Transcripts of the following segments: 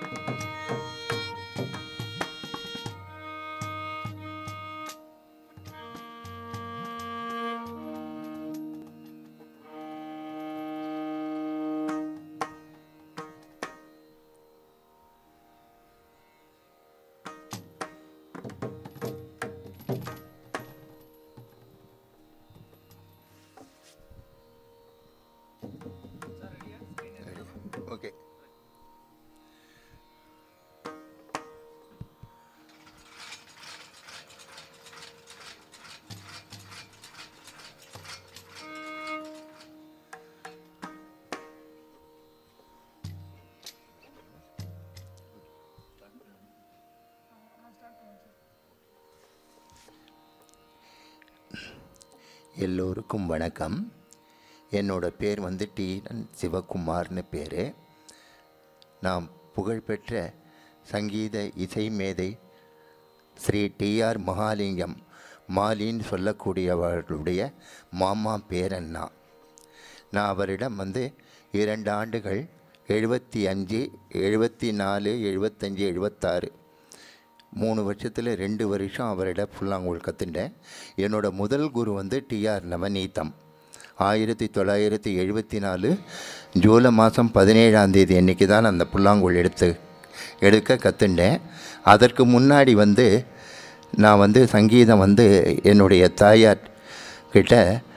Okay எல்லோருக்கும் வணக்கம் என்னோட பேர் வந்து டி என் சிவகுமார்னு பேர் நான் புகழ்பெற்ற சங்கீத இசை மேதை ஸ்ரீ டிஆர் மகாலிங்கம் மாலின்னு சொல்லக்கூடியவர்களுடைய மாமா பேரண்ணா நான் அவரிடம் வந்து இரண்டு ஆண்டுகள் எழுபத்தி அஞ்சு எழுபத்தி நாலு எழுபத்தஞ்சி எழுபத்தாறு மூணு வருஷத்தில் ரெண்டு வருஷம் அவரிட புல்லாங்குழல் கற்றுட்டேன் என்னோடய முதல் குரு வந்து டிஆர் நவநீதம் ஆயிரத்தி தொள்ளாயிரத்தி எழுபத்தி நாலு ஜூலை மாதம் பதினேழாம் தேதி அன்றைக்கி தான் அந்த புல்லாங்குழல் எடுத்து எடுக்க கற்றுண்டேன் அதற்கு முன்னாடி வந்து நான் வந்து சங்கீதம் வந்து என்னுடைய தாயார் கிட்ட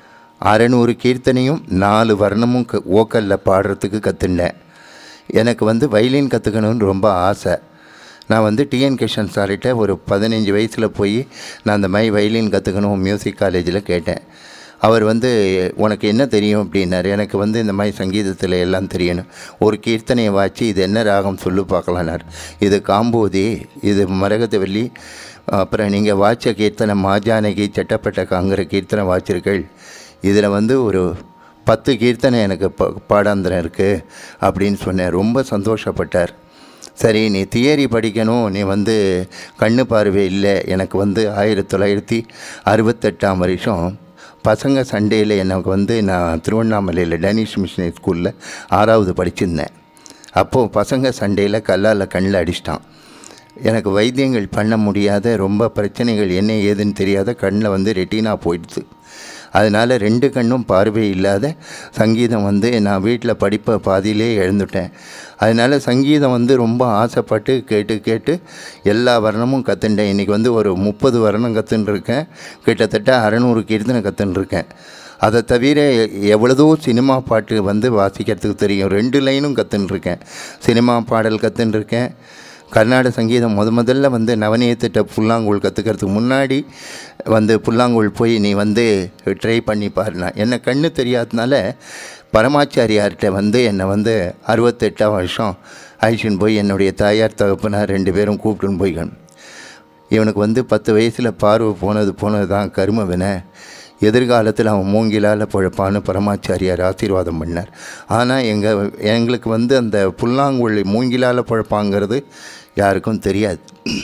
அறநூறு கீர்த்தனையும் நாலு வர்ணமும் க ஓக்கலில் பாடுறதுக்கு கற்றுண்டேன் எனக்கு வந்து வயலின் கற்றுக்கணும்னு ரொம்ப ஆசை நான் வந்து டிஎன் கிருஷ்ணன் சார்கிட்ட ஒரு பதினஞ்சு வயசில் போய் நான் அந்த மாதிரி வயலின் கற்றுக்கணும் மியூசிக் காலேஜில் கேட்டேன் அவர் வந்து உனக்கு என்ன தெரியும் அப்படின்னாரு எனக்கு வந்து இந்த மாதிரி சங்கீதத்தில் எல்லாம் தெரியணும் ஒரு கீர்த்தனையை வாச்சு இது என்ன ராகம் சொல்லு பார்க்கலான்னார் இது காம்போதி இது மரகதவல்லி அப்புறம் நீங்கள் வாச்ச கீர்த்தனை மாஜானகி சட்டப்பட்ட காங்கிற கீர்த்தனை வாச்சிருக்கள் இதில் வந்து ஒரு பத்து கீர்த்தனை எனக்கு ப பாடாந்திரம் இருக்குது அப்படின்னு சொன்னேன் ரொம்ப சந்தோஷப்பட்டார் சரி நீ தியரி படிக்கணும் நீ வந்து கண்ணு பார்வை இல்லை எனக்கு வந்து ஆயிரத்தி தொள்ளாயிரத்தி அறுபத்தெட்டாம் வருஷம் பசங்க சண்டேயில் எனக்கு வந்து நான் திருவண்ணாமலையில் டேனிஷ் மிஷனரி ஸ்கூலில் ஆறாவது படிச்சிருந்தேன் அப்போது பசங்க சண்டேயில் கல்லால் கண்ணில் அடிச்சிட்டான் எனக்கு வைத்தியங்கள் பண்ண முடியாத ரொம்ப பிரச்சனைகள் என்ன ஏதுன்னு தெரியாத கண்ணில் வந்து ரெட்டினா போயிடுது அதனால் ரெண்டு கண்ணும் பார்வை இல்லாத சங்கீதம் வந்து நான் வீட்டில் படிப்பை பாதியிலே எழுந்துட்டேன் அதனால் சங்கீதம் வந்து ரொம்ப ஆசைப்பட்டு கேட்டு கேட்டு எல்லா வர்ணமும் கற்றுண்டேன் இன்றைக்கி வந்து ஒரு முப்பது வர்ணம் கற்றுன்ருக்கேன் கிட்டத்தட்ட அறநூறு கீர்த்தனை கற்றுன்ருக்கேன் அதை தவிர எவ்வளதோ சினிமா பாட்டு வந்து வாசிக்கிறதுக்கு தெரியும் ரெண்டு லைனும் கற்றுன்ருக்கேன் சினிமா பாடல் கற்றுன்ருக்கேன் கர்நாடக சங்கீதம் முத முதல்ல வந்து நவநீதத்திட்ட புல்லாங்குழல் கற்றுக்கிறதுக்கு முன்னாடி வந்து புல்லாங்குழல் போய் நீ வந்து ட்ரை பண்ணி பாருனா என்னை கண்ணு தெரியாதனால பரமாச்சாரியார்கிட்ட வந்து என்னை வந்து அறுபத்தெட்டாம் வருஷம் அழிச்சின்னு போய் என்னுடைய தாயார் தகப்பனார் ரெண்டு பேரும் கூப்பிட்டுன்னு போய்க்கணும் இவனுக்கு வந்து பத்து வயசில் பார்வை போனது போனது தான் கரும வினை எதிர்காலத்தில் அவன் மூங்கிலால் பழப்பான்னு பரமாச்சாரியார் ஆசீர்வாதம் பண்ணார் ஆனால் எங்கள் எங்களுக்கு வந்து அந்த புல்லாங்குழி மூங்கிலால் பழப்பாங்கிறது யாருக்கும் தெரியாது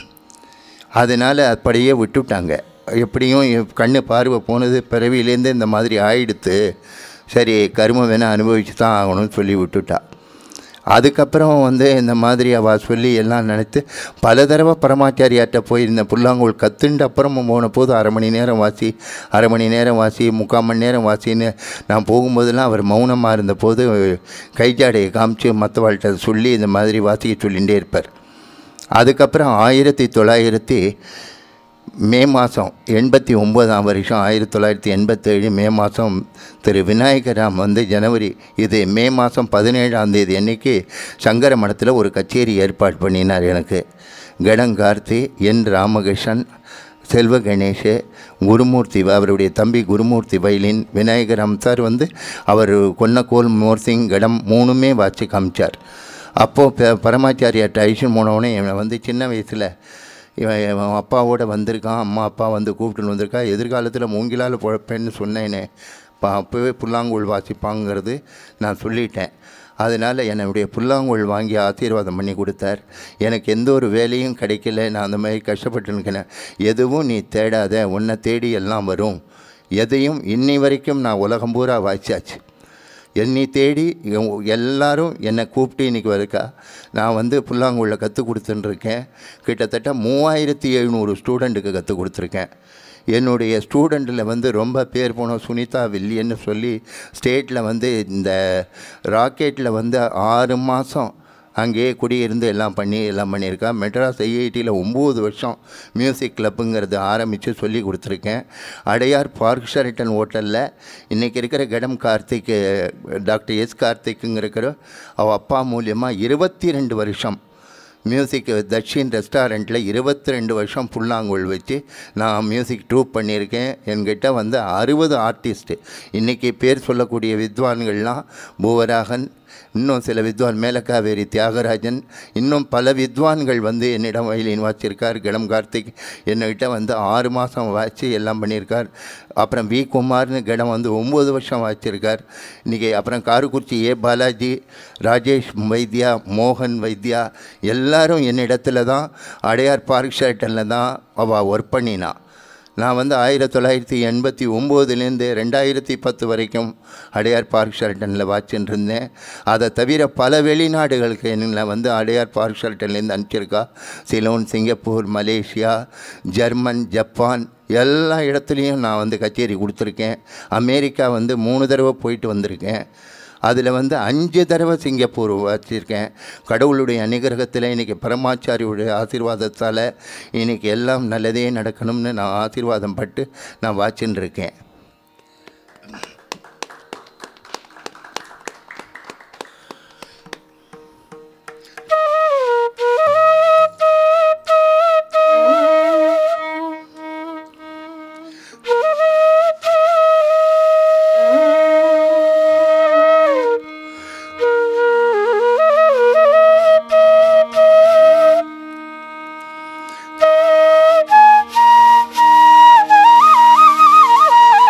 அதனால் அப்படியே விட்டுவிட்டாங்க எப்படியும் என் கண்ணு பார்வை போனது பிறவியிலேருந்து இந்த மாதிரி ஆயிடுத்து சரி கரும வேணால் அனுபவிச்சு தான் ஆகணும்னு சொல்லி விட்டுட்டா அதுக்கப்புறம் வந்து இந்த மாதிரி அவள் சொல்லி எல்லாம் நினைத்து பல தடவை பரமாச்சாரியார்கிட்ட போய் இந்த புல்லாங்குழல் கற்றுண்டு அப்புறமும் போன போது அரை மணி நேரம் வாசி அரை மணி நேரம் வாசி முக்கால் மணி நேரம் வாசின்னு நான் போகும்போதெல்லாம் அவர் மௌனமாக இருந்தபோது கைஜாடையை காமிச்சு மற்றவாள்கிட்ட சொல்லி இந்த மாதிரி வாசிக்க சொல்லிகிட்டே இருப்பார் அதுக்கப்புறம் ஆயிரத்தி தொள்ளாயிரத்தி மே மாதம் எண்பத்தி ஒம்போதாம் வருஷம் ஆயிரத்தி தொள்ளாயிரத்தி எண்பத்தேழு மே மாதம் திரு விநாயகராம் வந்து ஜனவரி இது மே மாதம் பதினேழாம் தேதி அன்னைக்கு சங்கர மடத்தில் ஒரு கச்சேரி ஏற்பாடு பண்ணினார் எனக்கு கடங்கார்த்தி என் ராமகிருஷ்ணன் செல்வ கணேஷ் குருமூர்த்தி அவருடைய தம்பி குருமூர்த்தி வயலின் விநாயகராம் சார் வந்து அவர் கொன்னக்கோல் மோர்சிங் கடம் மூணுமே வாட்சி காமிச்சார் அப்போது ப பரமாச்சாரியார்ட்ட ஐஷன் போனவுடனே இவனை வந்து சின்ன வயசில் இவன் இவன் அப்பாவோட வந்திருக்கான் அம்மா அப்பா வந்து கூப்பிட்டுன்னு வந்திருக்கா எதிர்காலத்தில் மூங்கிலால் பொழப்பேன்னு சொன்னேனே இப்போ அப்போவே புல்லாங்குழல் வாசிப்பாங்கிறது நான் சொல்லிட்டேன் அதனால் என்னுடைய புல்லாங்குழல் வாங்கி ஆசீர்வாதம் பண்ணி கொடுத்தார் எனக்கு எந்த ஒரு வேலையும் கிடைக்கல நான் அந்த மாதிரி கஷ்டப்பட்டு இருக்கிறேன் எதுவும் நீ தேடாத உன்னை தேடி எல்லாம் வரும் எதையும் இன்னி வரைக்கும் நான் உலகம் பூரா வாய்ச்சாச்சு என்னை தேடி எ- எல்லாரும் என்னை கூப்பிட்டு இன்றைக்கி இருக்கா நான் வந்து புல்லாங்குழல கற்றுக் கொடுத்துட்டுருக்கேன் கிட்டத்தட்ட மூவாயிரத்தி எழுநூறு ஸ்டூடெண்ட்டுக்கு கற்றுக் கொடுத்துருக்கேன் என்னுடைய ஸ்டூடெண்ட்டில் வந்து ரொம்ப பேர் போன சுனிதா வில்லியன்னு சொல்லி ஸ்டேட்டில் வந்து இந்த ராக்கெட்டில் வந்து ஆறு மாதம் அங்கேயே குடியிருந்து எல்லாம் பண்ணி எல்லாம் பண்ணியிருக்கா மெட்ராஸ் ஐஐடியில் ஒம்பது வருஷம் மியூசிக் கிளப்புங்கிறது ஆரம்பித்து சொல்லி கொடுத்துருக்கேன் அடையார் பார்க் ஷெரட்டன் ஹோட்டலில் இன்றைக்கி இருக்கிற கடம் கார்த்திக் டாக்டர் எஸ் கார்த்திக்குங்கிற அவள் அப்பா மூலியமாக இருபத்தி ரெண்டு வருஷம் மியூசிக் தக்ஷின் ரெஸ்டாரண்ட்டில் இருபத்தி ரெண்டு வருஷம் புல்லாங்குழல் வச்சு நான் மியூசிக் ட்ரூப் பண்ணியிருக்கேன் என்கிட்ட வந்து அறுபது ஆர்டிஸ்ட்டு இன்றைக்கி பேர் சொல்லக்கூடிய வித்வான்கள்லாம் பூவராகன் இன்னும் சில வித்வான் மேலக்காவேரி தியாகராஜன் இன்னும் பல வித்வான்கள் வந்து என்னிடம் வயலின் வாச்சிருக்கார் கணம் கார்த்திக் என்கிட்ட வந்து ஆறு மாதம் வாய்ச்சி எல்லாம் பண்ணியிருக்கார் அப்புறம் வி குமார்னு கடம் வந்து ஒம்பது வருஷம் வாய்ச்சிருக்கார் இன்றைக்கி அப்புறம் காரைக்குறிச்சி ஏ பாலாஜி ராஜேஷ் வைத்யா மோகன் வைத்யா எல்லாரும் என்னிடத்துல தான் அடையார் பார்க் ஷர்ட்டனில் தான் அவள் ஒர்க் பண்ணினா நான் வந்து ஆயிரத்தி தொள்ளாயிரத்தி எண்பத்தி ஒம்போதுலேருந்து ரெண்டாயிரத்தி பத்து வரைக்கும் அடையார் பார்க் ஷெல்டனில் வாட்சின்னு இருந்தேன் அதை தவிர பல வெளிநாடுகளுக்கு என்னை வந்து அடையார் பார்க் ஷெல்டன்லேருந்து அனுப்பிச்சிருக்கா Ceylon Singapore Malaysia German Japan எல்லா இடத்துலையும் நான் வந்து கச்சேரி கொடுத்துருக்கேன் அமெரிக்கா வந்து மூணு தடவை போயிட்டு வந்திருக்கேன் அதில் வந்து அஞ்சு தடவை சிங்கப்பூர் வச்சிருக்கேன் கடவுளுடைய அனுகிரகத்தில் இன்றைக்கி பரமாச்சாரியுடைய ஆசீர்வாதத்தால் இன்றைக்கி எல்லாம் நல்லதே நடக்கணும்னு நான் ஆசீர்வாதம் பட்டு நான் வாச்சின்னு இருக்கேன் Thank you.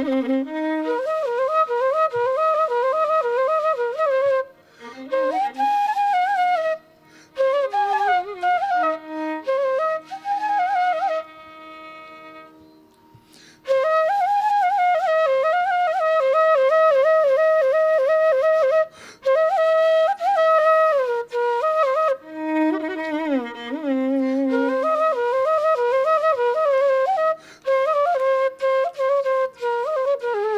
Thank you.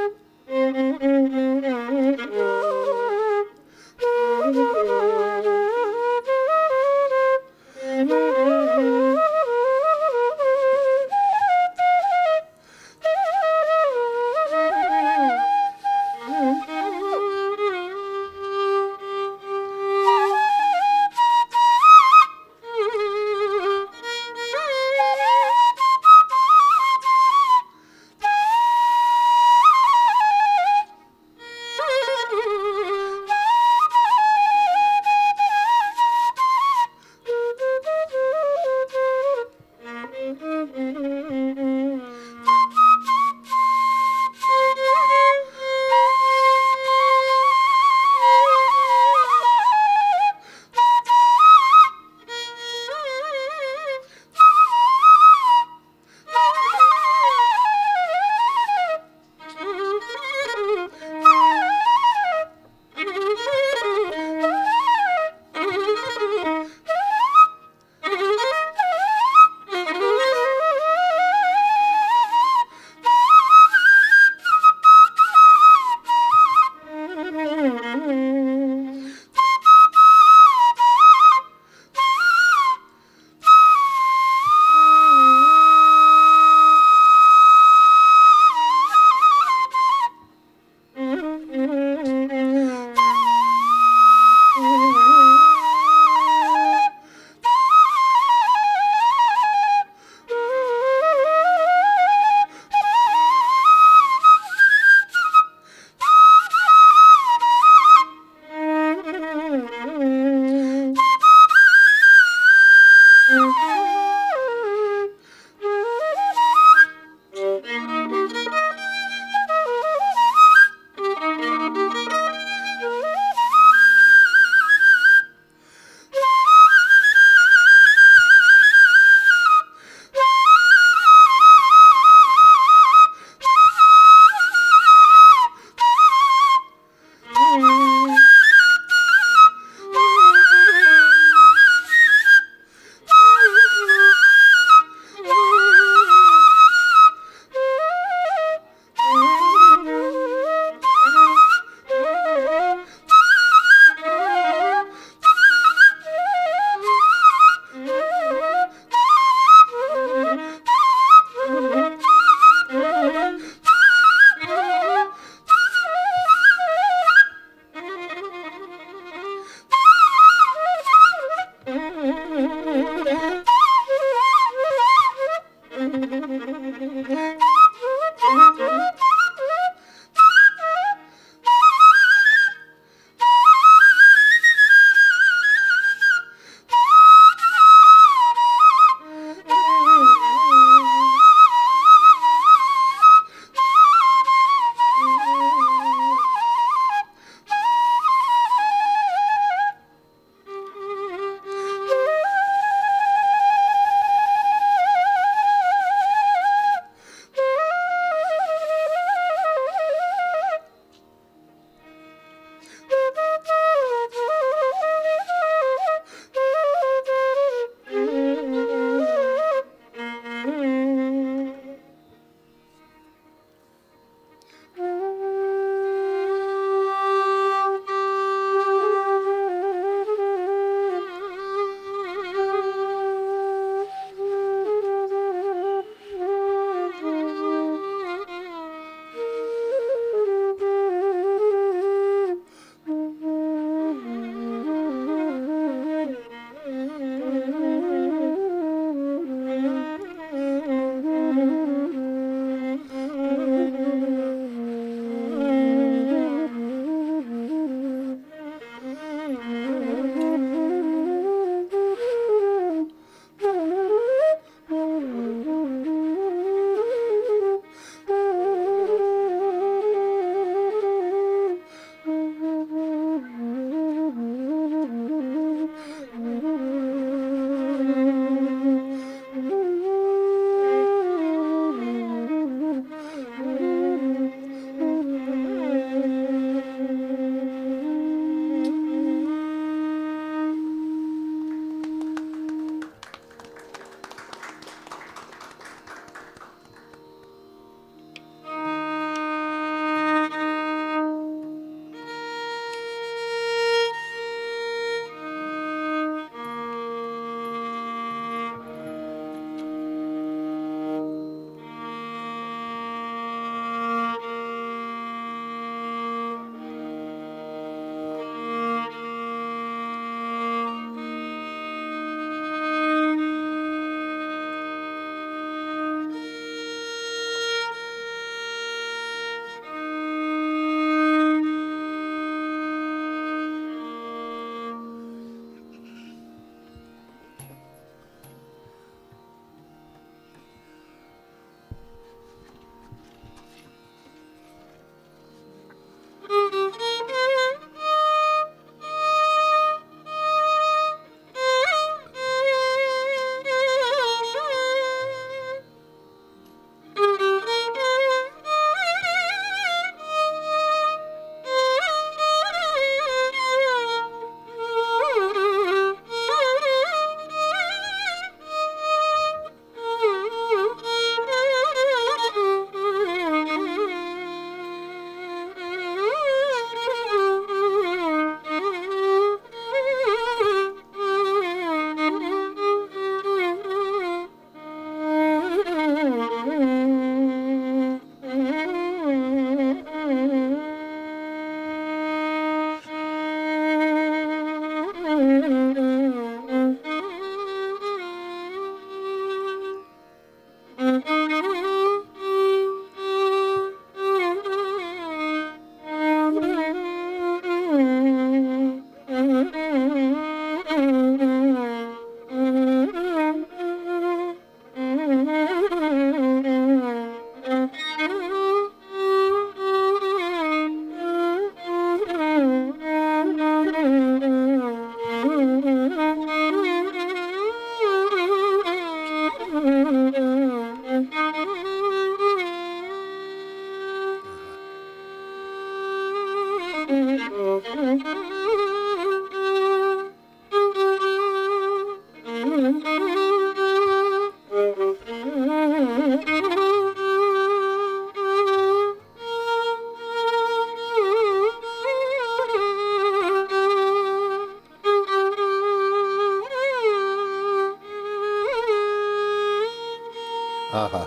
Aha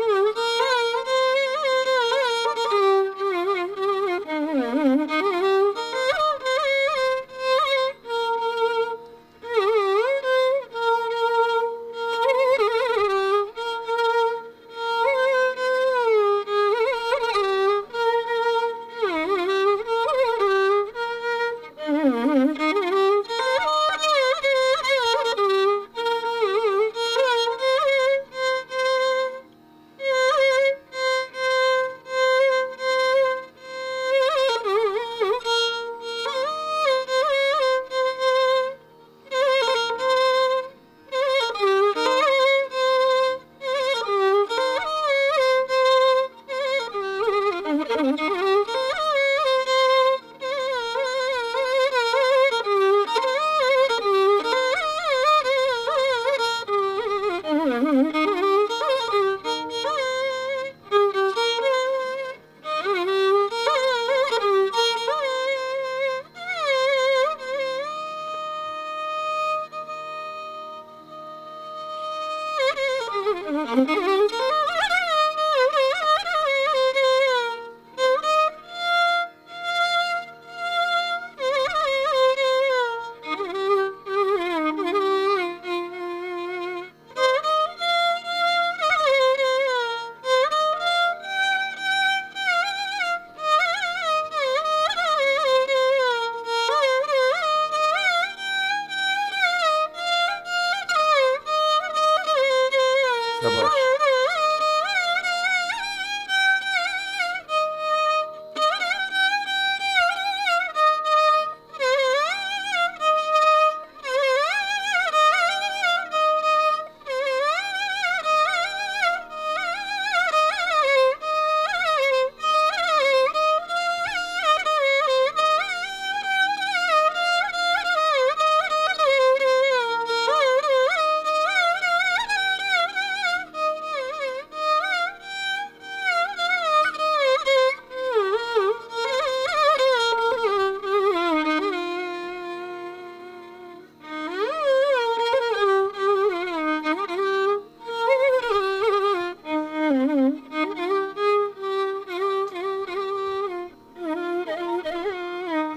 Thank you.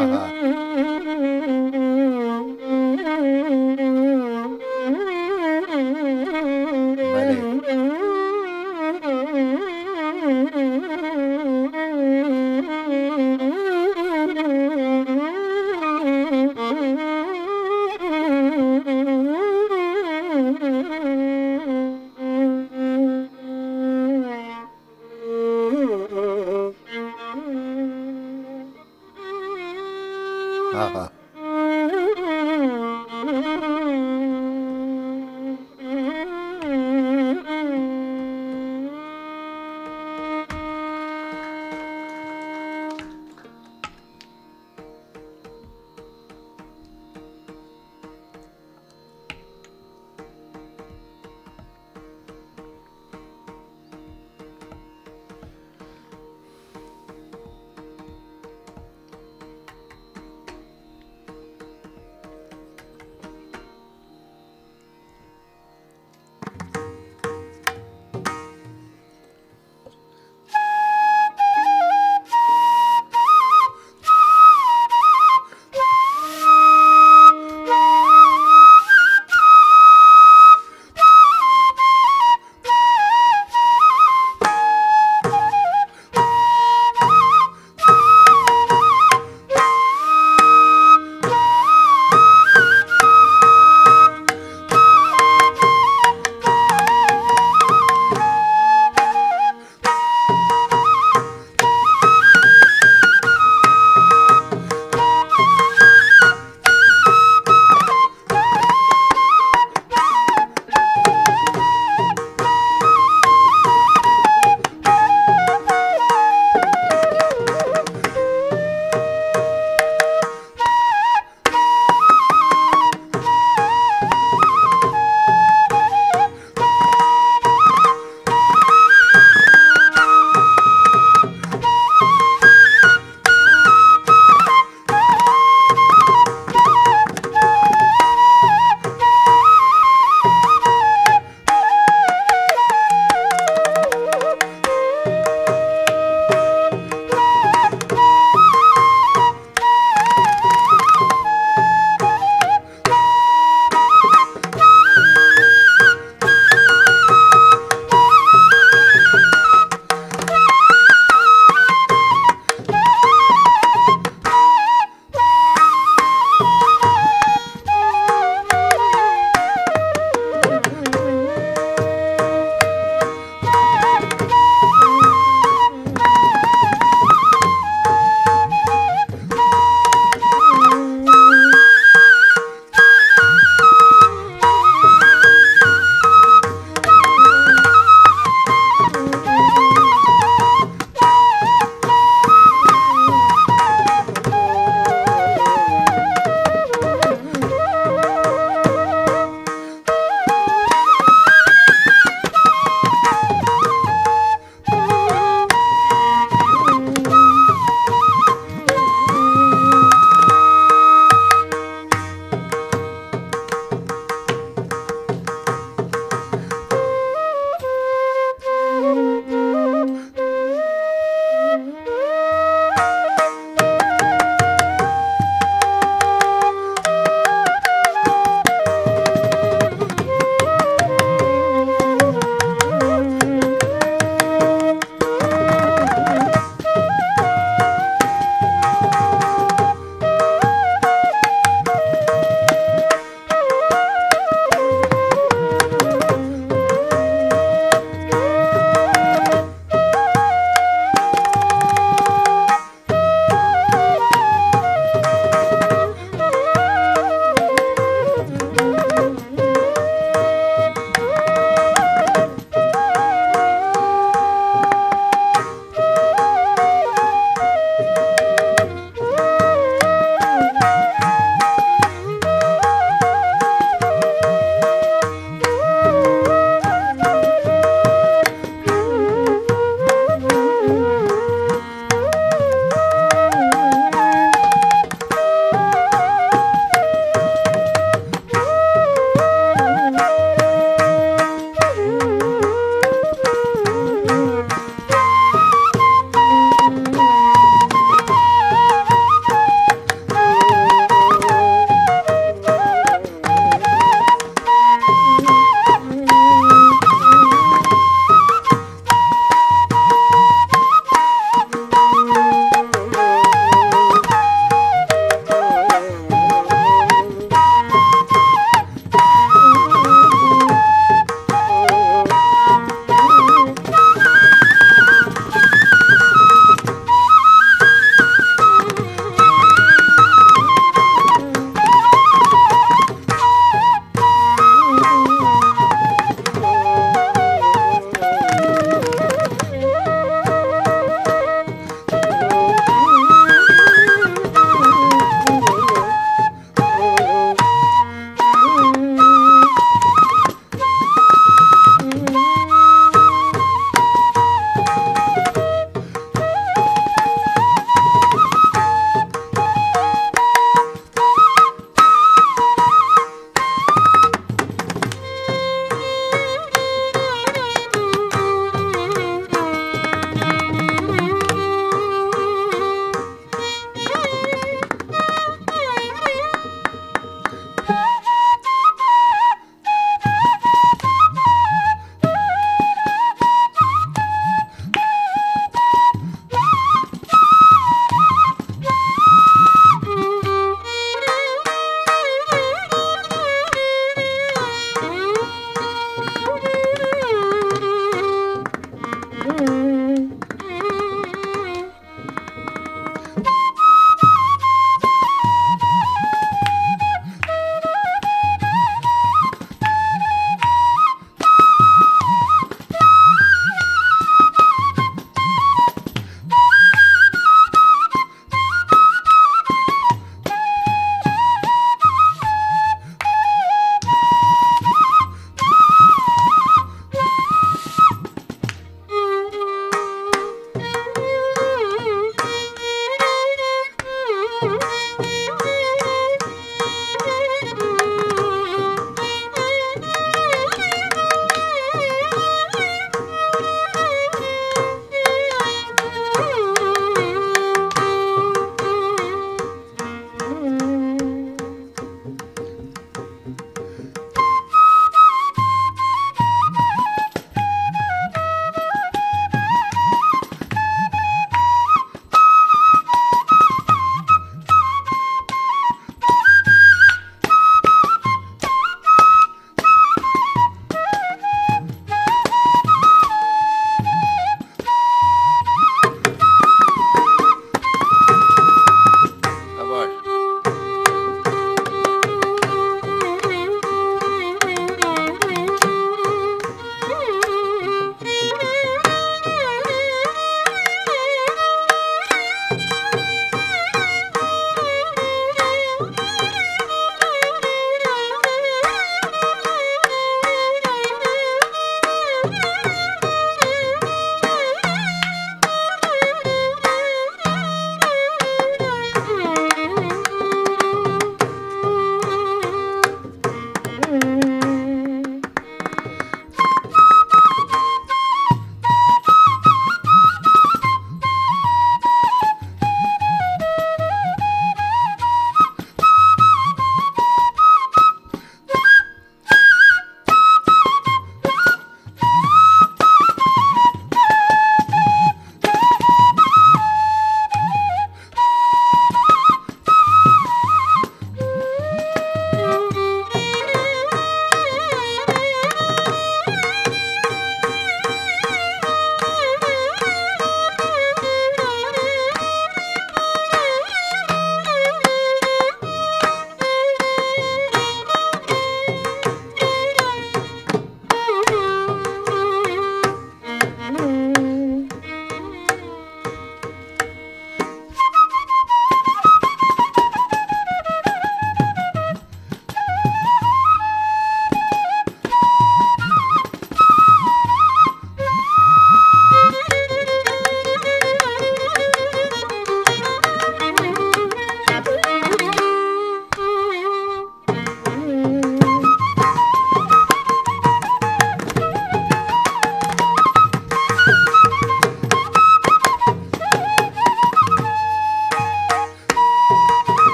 ஆஹா பலே ஆஹா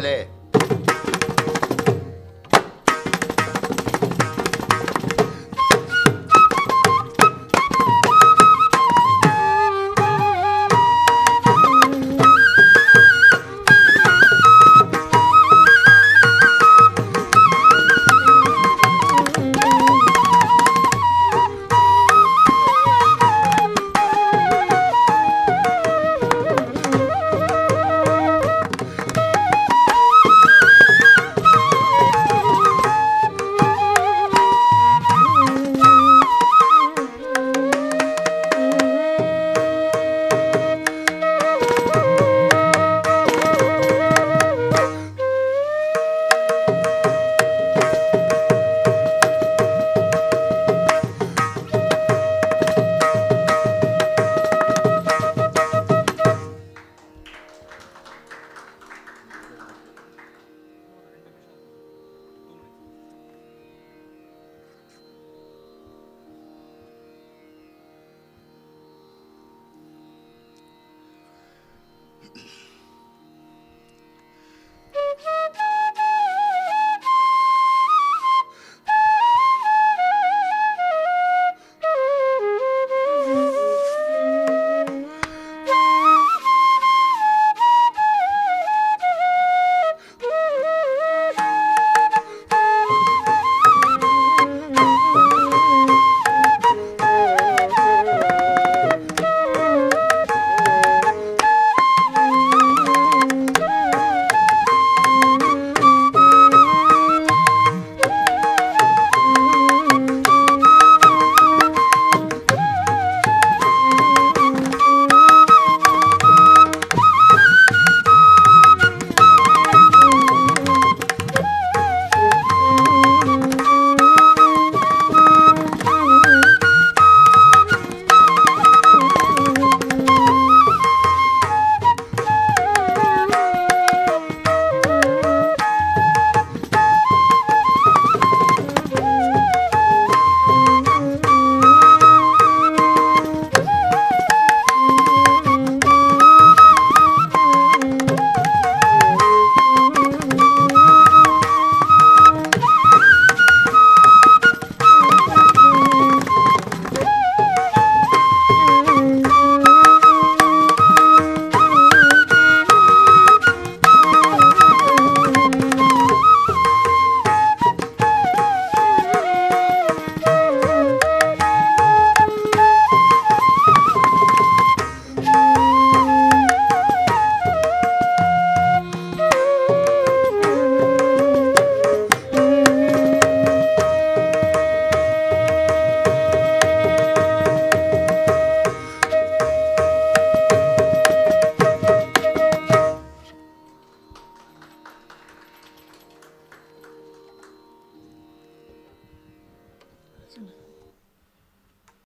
முதலே